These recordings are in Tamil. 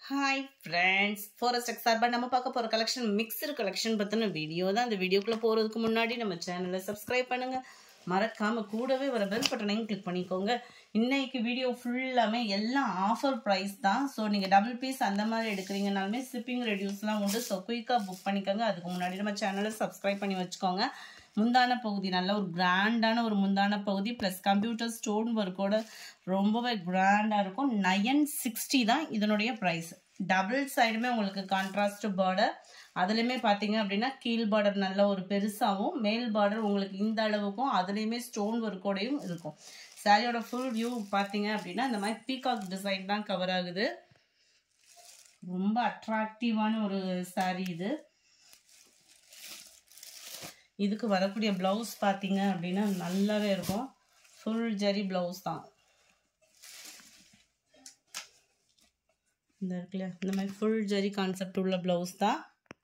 ஹாய் ஃப்ரெண்ட்ஸ் ஃபாரஸ்ட் எக்ஸ் சார்பாக நம்ம பார்க்க போகிற கலெக்ஷன் மிக்சர் கலெக்ஷன் பற்றின வீடியோ தான் அந்த வீடியோக்குள்ளே போகிறதுக்கு முன்னாடி நம்ம சேனலை சப்ஸ்கிரைப் பண்ணுங்கள் மறக்காமல் கூடவே வர பெல் பட்டனையும் கிளிக் பண்ணிக்கோங்க இன்னைக்கு வீடியோ ஃபுல்லாமே எல்லாம் ஆஃபர் ப்ரைஸ் தான் ஸோ நீங்கள் டபுள் பீஸ் அந்த மாதிரி எடுக்கிறீங்கனாலுமே ஷிப்பிங் ரெடியூஸ்லாம் உண்டு ஸோ குயிக்காக புக் பண்ணிக்கோங்க அதுக்கு முன்னாடி நம்ம சேனலை சப்ஸ்கிரைப் பண்ணி வச்சுக்கோங்க முந்தான பகுதி நல்ல ஒரு கிராண்டான ஒரு முந்தான பகுதி ப்ளஸ் கம்ப்யூட்டர் ஸ்டோன் ஒர்க்கோட ரொம்பவே கிராண்டாக இருக்கும் நயன் சிக்ஸ்டி தான் இதனுடைய ப்ரைஸ் டபுள் சைடுமே உங்களுக்கு கான்ட்ராஸ்ட் பார்டர் அதுலேயுமே பார்த்தீங்க அப்படின்னா கீழ் பார்டர் நல்ல ஒரு பெருசாகவும் மேல் பார்டர் உங்களுக்கு இந்த அளவுக்கும் அதுலேயுமே ஸ்டோன் ஒர்க்கோடையும் இருக்கும் சாரியோட ஃபுல் வியூ பார்த்தீங்க அப்படின்னா இந்த மாதிரி பீகாக் டிசைன் தான் கவர் ஆகுது ரொம்ப அட்ராக்டிவான ஒரு சாரீ இது இதுக்கு வரக்கூடிய ப்ளவுஸ் பார்த்தீங்க அப்படின்னா நல்லாவே இருக்கும் ஃபுல் ஜரி ப்ளவுஸ் தான் இந்த இருக்குல்ல இந்த மாதிரி ஃபுல் ஜரி கான்செப்ட் உள்ள ப்ளவுஸ் தான்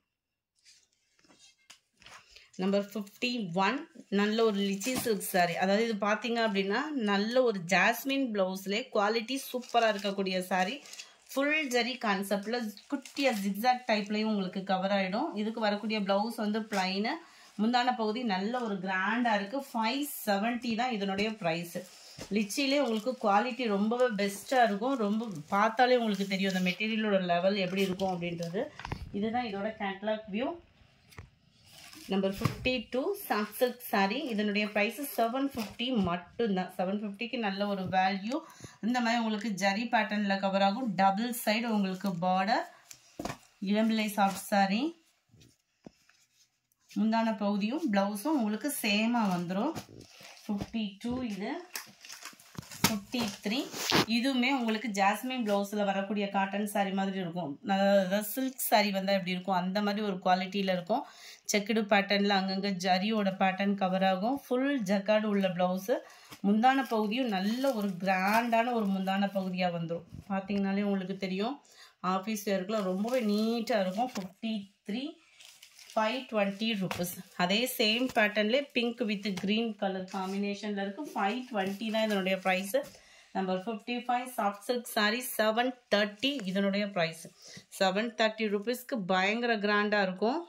நம்பர் ஃபிஃப்டி ஒன் நல்ல ஒரு லிச்சி சில்க் சாரி அதாவது இது பார்த்தீங்க அப்படின்னா நல்ல ஒரு ஜாஸ்மின் ப்ளவுஸ்லேயே குவாலிட்டி சூப்பராக இருக்கக்கூடிய சாரி ஃபுல் ஜரி கான்செப்டில் குட்டியாக ஜிக்ஸாக் டைப்லேயும் உங்களுக்கு கவர் ஆகிடும் இதுக்கு வரக்கூடிய ப்ளவுஸ் வந்து பிளைனு முந்தான பகுதி நல்ல ஒரு கிராண்டாக இருக்குது ஃபைவ் செவன்ட்டி தான் இதனுடைய ப்ரைஸு லிச்சிலே உங்களுக்கு குவாலிட்டி ரொம்பவே பெஸ்ட்டாக இருக்கும் ரொம்ப பார்த்தாலே உங்களுக்கு தெரியும் அந்த மெட்டீரியலோட லெவல் எப்படி இருக்கும் அப்படின்றது இதுதான் இதோட catalogue view number fifty two Samsung sari இதனுடைய ப்ரைஸு செவன் ஃபிஃப்டி மட்டும்தான் செவன் ஃபிஃப்டிக்கு நல்ல ஒரு வேல்யூ இந்த மாதிரி உங்களுக்கு ஜரி பேட்டர்னில் கவர் ஆகும் டபுள் சைடு உங்களுக்கு பார்டர் இளம்பிள்ளை சாஃப்ட் சாரீ முந்தான பகுதியும் ப்ளவுஸும் உங்களுக்கு சேமாக வந்துடும் ஃபிஃப்டி டூ இது ஃபிஃப்டி த்ரீ இதுவுமே உங்களுக்கு ஜாஸ்மின் ப்ளவுஸில் வரக்கூடிய காட்டன் சாரீ மாதிரி இருக்கும் அதாவது சில்க் சாரீ வந்தால் எப்படி இருக்கும் அந்த மாதிரி ஒரு குவாலிட்டியில் இருக்கும் செக்குடு பேட்டர்னில் அங்கங்கே ஜரியோட பேட்டர்ன் கவர் ஆகும் ஃபுல் ஜக்காடு உள்ள ப்ளவுஸு முந்தான பகுதியும் நல்ல ஒரு கிராண்டான ஒரு முந்தான பகுதியாக வந்துடும் பார்த்தீங்கனாலே உங்களுக்கு தெரியும் ஆஃபீஸ் வேர்க்கில் ரொம்பவே நீட்டாக இருக்கும் fifty three five twenty rupees அதே சேம் பேட்டர்ன்லேயே பிங்க் வித் க்ரீன் கலர் காம்பினேஷனில் இருக்குது ஃபைவ் டுவெண்ட்டி தான் இதனுடைய price number fifty five soft silk sari seven thirty இதனுடைய ப்ரைஸ் செவன் தேர்ட்டி ருபீஸ்க்கு பயங்கர கிராண்டாக இருக்கும்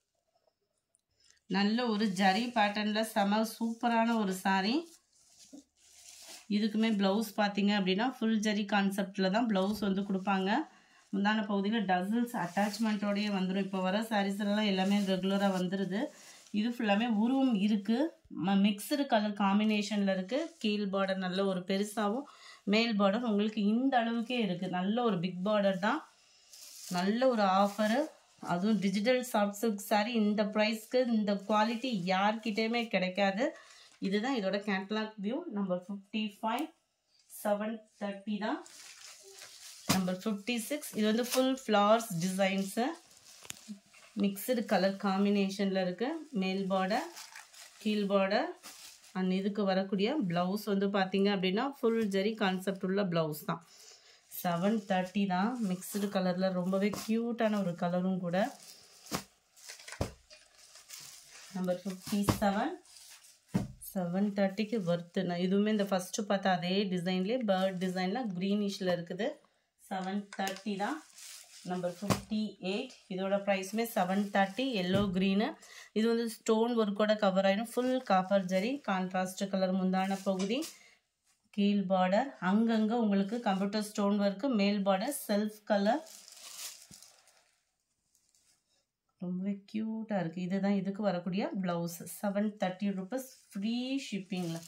நல்ல ஒரு ஜரி பேட்டர்னில் செம சூப்பரான ஒரு சாரீ இதுக்குமே ப்ளவுஸ் பார்த்தீங்க அப்படின்னா ஃபுல் ஜரி கான்செப்டில் தான் ப்ளவுஸ் வந்து கொடுப்பாங்க முந்தான பகுதியில் டசல்ஸ் அட்டாச்மெண்ட்டோடையே வந்துடும் இப்போ வர சாரீஸ் எல்லாம் எல்லாமே ரெகுலராக வந்துடுது இது ஃபுல்லாமே உருவம் இருக்குது மிக்சடு கலர் காம்பினேஷனில் இருக்குது கீழ் பார்டர் நல்ல ஒரு பெருசாகவும் மேல் பார்டர் உங்களுக்கு இந்த அளவுக்கே இருக்குது நல்ல ஒரு பிக் பார்டர் தான் நல்ல ஒரு ஆஃபரு அதுவும் டிஜிட்டல் சாஃப்ட் சில்க் சாரி இந்த ப்ரைஸ்க்கு இந்த குவாலிட்டி யார்கிட்டேயுமே கிடைக்காது இதுதான் இதோட catalogue view number fifty five seven thirty தான் நம்பர் ஃபிஃப்டி சிக்ஸ் இது வந்து full flowers designs mixed colour காம்பினேஷனில் இருக்குது மேல் பார்டர் கீழ் பார்டர் அண்ட் இதுக்கு வரக்கூடிய ப்ளவுஸ் வந்து பார்த்தீங்க அப்படின்னா ஃபுல் ஜரி கான்செப்ட் உள்ள ப்ளவுஸ் தான் செவன் தேர்ட்டி தான் மிக்சடு கலரில் ரொம்பவே க்யூட்டான ஒரு கலரும் கூட நம்பர் ஃபிஃப்டி செவன் செவன் தேர்ட்டிக்கு ஒர்த்து நான் இதுவுமே இந்த ஃபஸ்ட்டு பார்த்தா அதே டிசைன்லேயே பேர்ட் டிசைனில் க்ரீனிஷில் இருக்குது செவன் தேர்ட்டி தான் நம்பர் ஃபிஃப்டி எயிட் இதோட ப்ரைஸுமே செவன் தேர்ட்டி எல்லோ க்ரீனு இது வந்து ஸ்டோன் ஒர்க்கோட கவர் ஆகிடும் full copper zari contrast colour முந்தான பகுதி கீழ் பார்டர் அங்கங்கே உங்களுக்கு கம்ப்யூட்டர் ஸ்டோன் ஒர்க்கு மேல் பார்டர் செல்ஃப் கலர் ரொம்பவே க்யூட்டாக இருக்குது இதுதான் இதுக்கு வரக்கூடிய blouse seven thirty rupees free ஷிப்பிங்கில்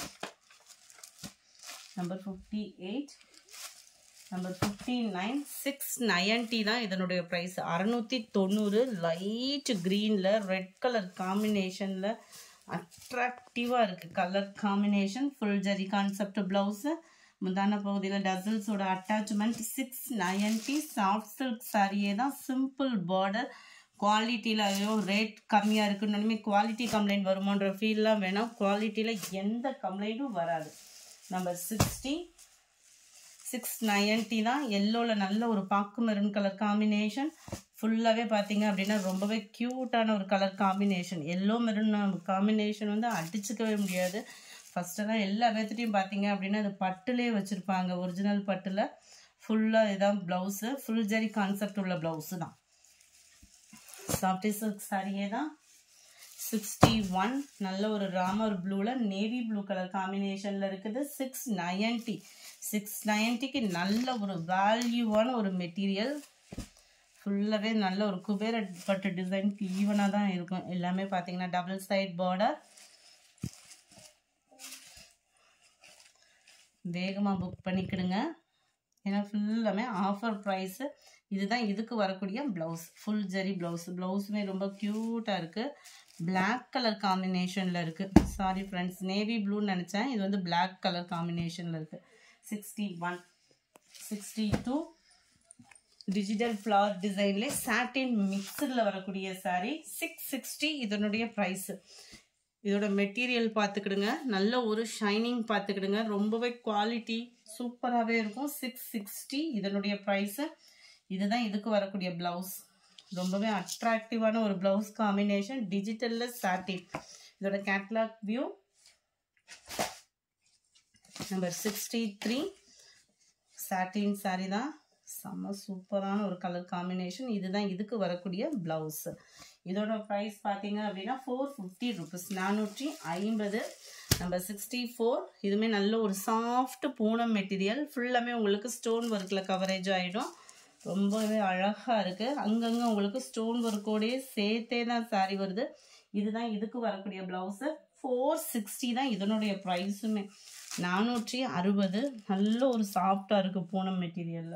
number fifty eight number fifty nine six ninety தான் இதனுடைய ப்ரைஸ் அறநூற்றி தொண்ணூறு லைட் க்ரீனில் ரெட் கலர் காம்பினேஷனில் அட்ராக்டிவாக இருக்குது colour combination full zari concept blouse முந்தான பகுதியில் டசல்ஸோட attachment six ninety soft silk சாரியே தான் சிம்பிள் பார்டர் குவாலிட்டியில் ஐயோ ரேட் கம்மியாக இருக்குன்னு குவாலிட்டி கம்ப்ளைண்ட் வருமோன்ற ஃபீல்லாம் வேணாம் குவாலிட்டியில் எந்த கம்ப்ளைண்ட்டும் வராது நம்பர் சிக்ஸ்டி சிக்ஸ் நைன்ட்டி தான் எல்லோவில் நல்ல ஒரு பாக்கு மெரூன் கலர் காம்பினேஷன் ஃபுல்லாகவே பார்த்தீங்க அப்படின்னா ரொம்பவே க்யூட்டான ஒரு colour combination yellow maroon combination வந்து அடிச்சுக்கவே முடியாது ஃபஸ்ட்டெல்லாம் எல்லா பேர்த்துட்டையும் பார்த்தீங்க அப்படின்னா அது பட்டுலேயே வச்சுருப்பாங்க ஒரிஜினல் பட்டில் ஃபுல்லாக இதான் ப்ளவுஸு ஃபுல் ஜரி கான்செப்ட் உள்ள ப்ளவுஸு தான் சாஃப்டி சில்க் சாரியே தான் சிக்ஸ்டி ஒன் நல்ல ஒரு ராமர் ப்ளூவில் நேவி ப்ளூ கலர் காம்பினேஷனில் இருக்குது சிக்ஸ் நயன்ட்டி சிக்ஸ் நயன்ட்டிக்கு நல்ல ஒரு வேல்யூவான ஒரு மெட்டீரியல் ஃபுல்லாகவே நல்ல ஒரு குபேர பட்டு டிசைனுக்கு ஈவனாக தான் இருக்கும் எல்லாமே பார்த்தீங்கன்னா டபுள் சைட் பார்டர் வேகமாக புக் பண்ணிக்கிடுங்க ஏன்னா ஃபுல்லாமே ஆஃபர் ப்ரைஸு இதுதான் இதுக்கு வரக்கூடிய ப்ளவுஸ் ஃபுல் ஜரி ப்ளவுஸ் ப்ளவுஸுமே ரொம்ப க்யூட்டாக இருக்குது பிளாக் கலர் காம்பினேஷனில் இருக்குது சாரி ஃப்ரெண்ட்ஸ் நேவி ப்ளூன்னு நினச்சேன் இது வந்து பிளாக் கலர் காம்பினேஷனில் இருக்குது sixty one sixty two digital flower டிசைன்லே சாட்டின் மிக்சரில் வரக்கூடிய சாரீ சிக்ஸ் சிக்ஸ்டி இதனுடைய ப்ரைஸு இதோட மெட்டீரியல் பார்த்துக்கிடுங்க நல்ல ஒரு ஷைனிங் பார்த்துக்கிடுங்க ரொம்பவே குவாலிட்டி சூப்பராகவே இருக்கும் சிக்ஸ் சிக்ஸ்டி இதனுடைய ப்ரைஸு இதுதான் இதுக்கு வரக்கூடிய ப்ளவுஸ் ரொம்பவே அட்ராக்டிவான ஒரு ப்ளவுஸ் காம்பினேஷன் டிஜிட்டலில் சாட்டின் இதோட catalogue view number sixty three satin sari தான் செம்ம சூப்பரான ஒரு கலர் காம்பினேஷன் இதுதான் இதுக்கு வரக்கூடிய ப்ளவுஸ் இதோட ப்ரைஸ் பார்த்தீங்க அப்படின்னா ஃபோர் ஃபிஃப்டி ருபீஸ் நானூற்றி ஐம்பது நம்பர் சிக்ஸ்டி ஃபோர் இதுவுமே நல்ல ஒரு சாஃப்ட் பூனம் மெட்டீரியல் ஃபுல்லாமே உங்களுக்கு ஸ்டோன் ஒர்க்கில் கவரேஜ் ஆகிடும் ரொம்பவே அழகாக இருக்குது அங்கங்கே உங்களுக்கு ஸ்டோன் ஒர்க்கோடையே சேர்த்தே தான் சாரி வருது இதுதான் இதுக்கு வரக்கூடிய ப்ளவுஸு ஃபோர் சிக்ஸ்டி தான் இதனுடைய ப்ரைஸுமே நானூற்றி அறுபது நல்ல ஒரு சாஃப்டாக இருக்குது பூனம் மெட்டீரியலில்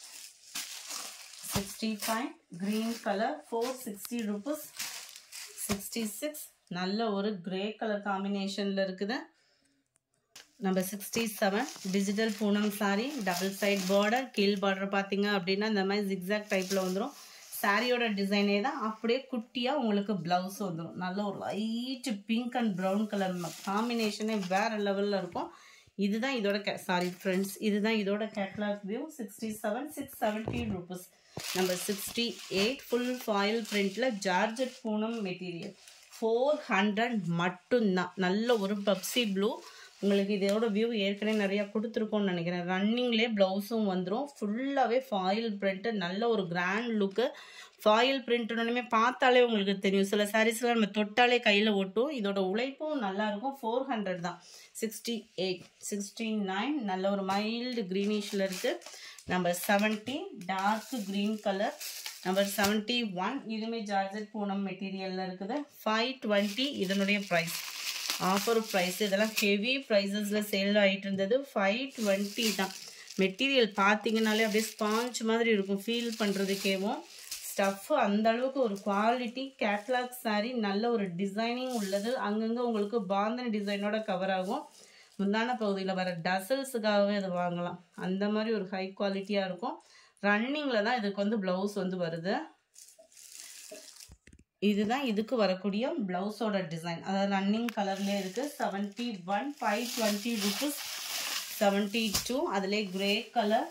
sixty five green colour four sixty rupees sixty six நல்ல ஒரு கிரே கலர் காம்பினேஷனில் இருக்குது நம்ம sixty seven digital Poonam sari double side border கீழ் பார்டர் பார்த்தீங்க அப்படின்னா இந்த மாதிரி ஜிக்ஸாக் டைப்பில் வந்துடும் சாரியோட டிசைனே தான் அப்படியே குட்டியாக உங்களுக்கு ப்ளவுஸ் வந்துடும் நல்ல ஒரு light pink and brown colour காம்பினேஷனே வேறு லெவலில் இருக்கும் இதுதான் இதோட கே சாரி ஃப்ரெண்ட்ஸ் இதுதான் இதோட catalogue view sixty seven six seventy rupees number sixty eight full foil பிரிண்டில் georgette Poonam material four hundred மட்டும்தான் நல்ல ஒரு பப்சி ப்ளூ உங்களுக்கு இதோட வியூ ஏற்கனவே நிறையா கொடுத்துருக்கோன்னு நினைக்கிறேன் ரன்னிங்லேயே ப்ளவுஸும் வந்துடும் ஃபுல்லாகவே ஃபாயில் பிரிண்ட்டு நல்ல ஒரு கிராண்ட் லுக்கு ஃபாயில் பிரிண்ட்டுனுமே பார்த்தாலே உங்களுக்கு தெரியும் சில சாரீஸ்லாம் நம்ம தொட்டாலே கையில் ஒட்டும் இதோட உழைப்பும் நல்லாயிருக்கும் ஃபோர் ஹண்ட்ரட் தான் சிக்ஸ்டி எயிட் சிக்ஸ்டி நைன் நல்ல ஒரு மைல்டு க்ரீனிஷில் இருக்குது number seventy dark green colour number seventy one இதுவுமே ஜார்ஜட் பூனம் மெட்டீரியலில் இருக்குது ஃபைவ் டுவெண்ட்டி இதனுடைய ப்ரைஸ் ஆஃபர் ப்ரைஸ் இதெல்லாம் ஹெவி ப்ரைஸஸில் சேல் ஆகிட்டு இருந்தது ஃபைவ் டுவெண்ட்டி தான் மெட்டீரியல் பார்த்தீங்கனாலே அப்படியே ஸ்பாஞ்ச் மாதிரி இருக்கும் ஃபீல் பண்ணுறதுக்கேவும் ஸ்டஃப் அந்த அளவுக்கு ஒரு குவாலிட்டி கேட்லாக் சாரீ நல்ல ஒரு டிசைனிங் உள்ளது அங்கங்கே உங்களுக்கு பாந்தன் டிசைனோட கவர் ஆகும் முந்தான பகுதியில் வர டசல்ஸுக்காகவே இது வாங்கலாம் அந்த மாதிரி ஒரு ஹை குவாலிட்டியாக இருக்கும் ரன்னிங்கில் தான் இதுக்கு வந்து ப்ளவுஸ் வந்து வருது இதுதான் இதுக்கு வரக்கூடிய ப்ளவுஸோட டிசைன் அதாவது ரன்னிங் கலர்லேயே இருக்குது seventy one five twenty rupees seventy two அதிலே கிரே கலர்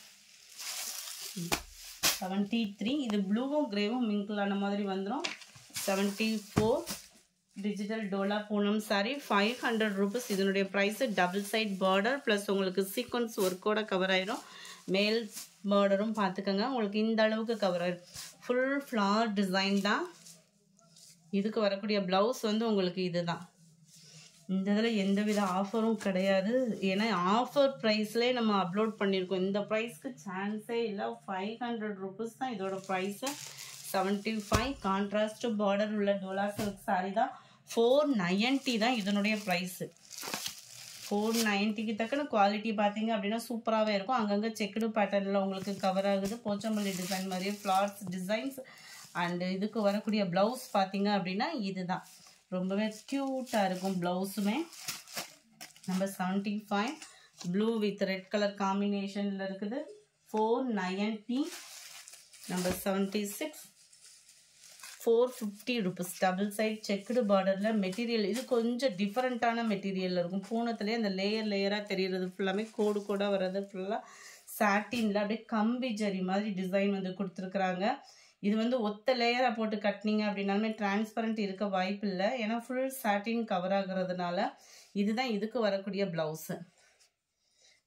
செவன்ட்டி த்ரீ இது ப்ளூவும் கிரேவும் மிங்கிளான மாதிரி வந்துடும் seventy four digital Dola Poonam sari five hundred rupees இதனுடைய price double side border plus உங்களுக்கு சீக்வன்ஸ் ஒர்க்கோட கவர் ஆயிரும் மேல் பார்டரும் பார்த்துக்கோங்க உங்களுக்கு இந்த அளவுக்கு கவர் ஆயிடும் ஃபுல் ஃப்ளார் டிசைன் தான் இதுக்கு வரக்கூடிய ப்ளவுஸ் வந்து உங்களுக்கு இதுதான் இந்த இதில் எந்த வித ஆஃபரும் கிடையாது ஏன்னா ஆஃபர் ப்ரைஸ்லேயே நம்ம அப்லோட் பண்ணியிருக்கோம் இந்த ப்ரைஸ்க்கு சான்ஸே இல்லை ஃபைவ் ஹண்ட்ரட் ருபீஸ் தான் இதோட price seventy five contrast border உள்ள டோலா சில்க் சாரி தான் ஃபோர் நைன்ட்டி தான் இதனுடைய ப்ரைஸு ஃபோர் நைன்ட்டிக்கு தக்கன குவாலிட்டி பார்த்தீங்க அப்படின்னா சூப்பராகவே இருக்கும் அங்கங்கே செக்குடு பேட்டர்னில் உங்களுக்கு கவர் ஆகுது போச்சம்பள்ளி டிசைன் மாதிரியே ஃப்ளார்ஸ் டிசைன்ஸ் அண்டு இதுக்கு வரக்கூடிய ப்ளவுஸ் பார்த்தீங்க அப்படின்னா இதுதான் ரொம்பவே க்யூட்டாக இருக்கும் ப்ளவுஸுமே number seventy five blue with red colour காம்பினேஷனில் இருக்குது four ninety number seventy six four fifty rupees double side checked பார்டரில் மெட்டீரியல் இது கொஞ்சம் டிஃப்ரெண்ட்டான மெட்டீரியல் இருக்கும் பூனத்துலேயே அந்த லேயர் லேயராக தெரிகிறது ஃபுல்லாமே கோடு கோடாக வர்றது ஃபுல்லாக சாட்டினில் அப்படியே கம்பி ஜரி மாதிரி டிசைன் வந்து கொடுத்துருக்குறாங்க இது வந்து ஒத்த லேயராக போட்டு கட்டினீங்க அப்படின்னாலுமே டிரான்ஸ்பரண்ட் இருக்க வாய்ப்பு இல்லை ஏன்னா ஃபுல் சாட்டின் கவர் ஆகுறதுனால இதுதான் இதுக்கு வரக்கூடிய ப்ளவுஸு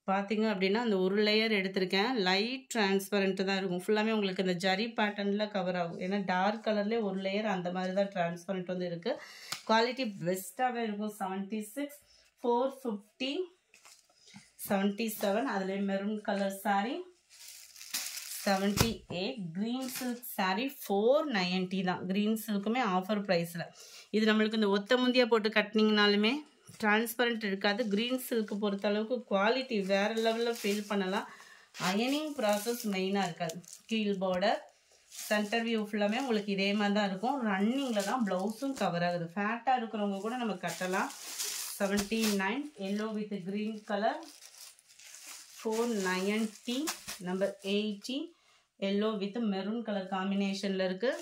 பார்த்தீங்க அப்படின்னா அந்த ஒரு லேயர் எடுத்திருக்கேன் லைட் டிரான்ஸ்பரண்ட் தான் இருக்கும் ஃபுல்லாமே உங்களுக்கு இந்த ஜரி பேட்டர்னில் கவர் ஆகும் ஏன்னா டார்க் கலர்லேயே ஒரு லேயர் அந்த மாதிரி தான் டிரான்ஸ்பரண்ட் வந்து இருக்குது குவாலிட்டி பெஸ்ட்டாகவே இருக்கும் seventy six four fifty seventy seven அதுலேயே maroon colour saree seventy eight green silk saree four ninety தான் க்ரீன் சில்க்குமே ஆஃபர் ப்ரைஸில் இது நம்மளுக்கு இந்த ஒத்த முந்தியா போட்டு கட்டினீங்கனாலுமே டிரான்ஸ்பரண்ட் இருக்காது க்ரீன் சில்க்கு பொறுத்த அளவுக்கு குவாலிட்டி வேறு லெவலில் ஃபீல் பண்ணலாம் அயனிங் ப்ராசஸ் மெயினாக இருக்காது கீழ் பார்டர் சென்டர் வியூ ஃபுல்லாமே உங்களுக்கு இதே மாதிரி தான் இருக்கும் ரன்னிங்கில் தான் ப்ளவுஸும் கவர் ஆகுது ஃபேட்டாக இருக்கிறவங்க கூட நம்ம கட்டலாம் seventy nine yellow with green colour four ninety number eighty yellow with maroon colour காம்பினேஷனில் இருக்குது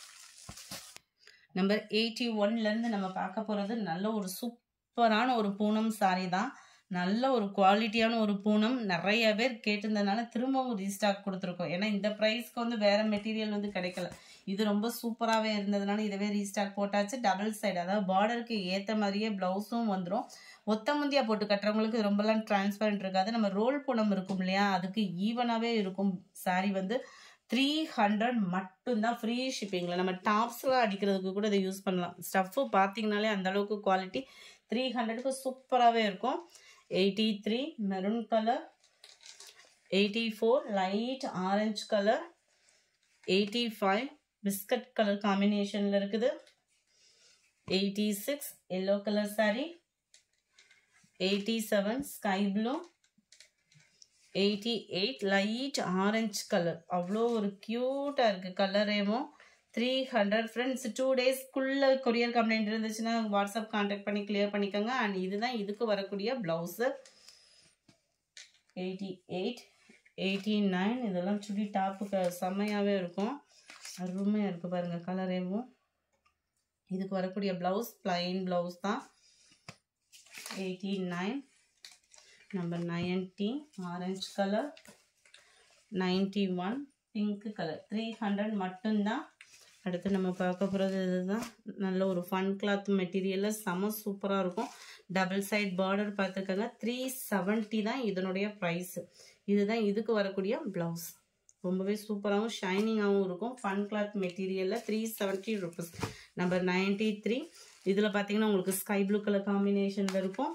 நம்பர் எயிட்டி ஒன்லேருந்து நம்ம பார்க்க போகிறது நல்ல ஒரு சூப்பரான ஒரு பூனம் சாரி தான் நல்ல ஒரு குவாலிட்டியான ஒரு பூனம் நிறைய பேர் கேட்டிருந்ததுனால திரும்பவும் ரீஸ்டாக் கொடுத்துருக்கோம் ஏன்னா இந்த ப்ரைஸ்க்கு வந்து வேறு மெட்டீரியல் வந்து கிடைக்கல இது ரொம்ப சூப்பராகவே இருந்ததுனால இதவே ரீஸ்டாக் போட்டாச்சு டபுள் சைடு அதாவது பார்டருக்கு ஏற்ற மாதிரியே ப்ளவுஸும் வந்துடும் ஒத்த முந்தியா போட்டு கட்டுறவங்களுக்கு ரொம்பலாம் டிரான்ஸ்பரண்ட் இருக்காது நம்ம ரோல் பூனம் இருக்கும் இல்லையா அதுக்கு ஈவனாகவே இருக்கும் சாரி வந்து த்ரீ ஹண்ட்ரட் மட்டும்தான் ஃப்ரீ ஷிப்பிங்கில் நம்ம டாப்ஸ்லாம் அடிக்கிறதுக்கு கூட இதை யூஸ் பண்ணலாம் ஸ்டஃப்பு பார்த்தீங்கனாலே அந்த அளவுக்கு குவாலிட்டி த்ரீ ஹண்ட்ரடுக்கு சூப்பராகவே இருக்கும் eighty three maroon colour eighty four light orange colour eighty five biscuit colour காம்பினேஷனில் இருக்குது eighty six yellow colour sari eighty seven sky blue eighty eight light orange colour அவ்வளோ ஒரு க்யூட்டாக இருக்குது கலரேவும் த்ரீ ஹண்ட்ரட் ஃப்ரெண்ட்ஸ் டூ டேஸ்க்குள்ளே கொரியர் கம்ப்ளைண்ட் இருந்துச்சுன்னா வாட்ஸ்அப் கான்டாக்ட் பண்ணி கிளியர் பண்ணிக்கோங்க அண்ட் இதுதான் இதுக்கு வரக்கூடிய blouse eighty eight eighty nine இதெல்லாம் சுடி டாப்புக்கு செம்மையாகவே இருக்கும் அருமையாக இருக்குது பாருங்கள் கலரேவும் இதுக்கு வரக்கூடிய ப்ளவுஸ் ப்ளைன் ப்ளவுஸ் தான் eighty nine number ninety orange colour ninety one pink colour three hundred மட்டும்தான் அடுத்து நம்ம பார்க்க போகிறது இதுதான் நல்ல ஒரு ஃபன் கிளாத் மெட்டீரியலில் செம சூப்பராக இருக்கும் டபுள் சைட் பார்டர் பார்த்துக்கோங்க த்ரீ செவன்ட்டி தான் இதனுடைய ப்ரைஸு இதுதான் இதுக்கு வரக்கூடிய ப்ளவுஸ் ரொம்பவே சூப்பராகவும் ஷைனிங்காகவும் இருக்கும் ஃபன் கிளாத் மெட்டீரியலில் three seventy rupees number ninety three இதில் பார்த்தீங்கன்னா உங்களுக்கு ஸ்கை ப்ளூ கலர் காம்பினேஷனில் இருக்கும்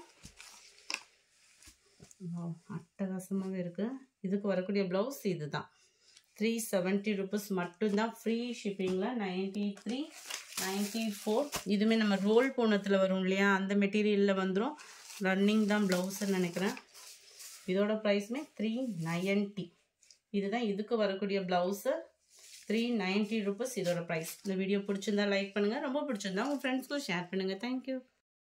அட்டகாசமாகவே இருக்குது இதுக்கு வரக்கூடிய ப்ளவுஸ் இது தான் த்ரீ செவன்ட்டி ருபீஸ் மட்டும்தான் ஃப்ரீ ஷிப்பிங்கில் நைன்ட்டி த்ரீ நைன்ட்டி ஃபோர் இதுவுமே நம்ம ரோல் போனத்தில் வரும் இல்லையா அந்த மெட்டீரியலில் வந்துடும் ரன்னிங் தான் ப்ளவுஸ்ன்னு நினைக்கிறேன் இதோட ப்ரைஸுமே த்ரீ நைன்ட்டி இதுதான் இதுக்கு வரக்கூடிய ப்ளவுஸு த்ரீ நைன்ட்டி ருபீஸ் இதோட ப்ரைஸ் இந்த வீடியோ பிடிச்சிருந்தா லைக் பண்ணுங்கள் ரொம்ப பிடிச்சிருந்தா உங்கள் ஃப்ரெண்ட்ஸ்க்கும் ஷேர் பண்ணுங்கள் தேங்க்யூ